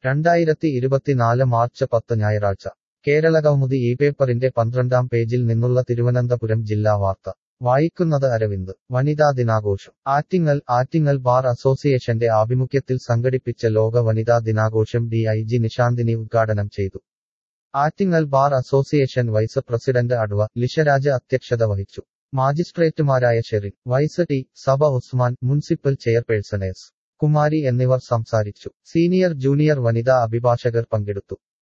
രണ്ടായിരത്തി ഇരുപത്തിനാല് മാർച്ച് പത്ത് ഞായറാഴ്ച കേരളകൗമുദി ഈ പേപ്പറിന്റെ പന്ത്രണ്ടാം പേജിൽ നിന്നുള്ള തിരുവനന്തപുരം ജില്ലാ വാർത്ത വായിക്കുന്നത് അരവിന്ദ് വനിതാ ദിനാഘോഷം ആറ്റിങ്ങൽ ആറ്റിങ്ങൽ ബാർ അസോസിയേഷന്റെ ആഭിമുഖ്യത്തിൽ സംഘടിപ്പിച്ച ലോക വനിതാ ദിനാഘോഷം ഡി ഐ ജി നിശാന്തിനി ഉദ്ഘാടനം ചെയ്തു Attingal bar association vice president adv Lisharaj അധ്യക്ഷത വഹിച്ചു മാജിസ്ട്രേറ്റുമാരായ ഷെറിൻ വൈസ് T Saba Usman municipal chairperson S Kumari എന്നിവർ സംസാരിച്ചു സീനിയർ ജൂനിയർ വനിതാ അഭിഭാഷകർ പങ്കെടുത്തു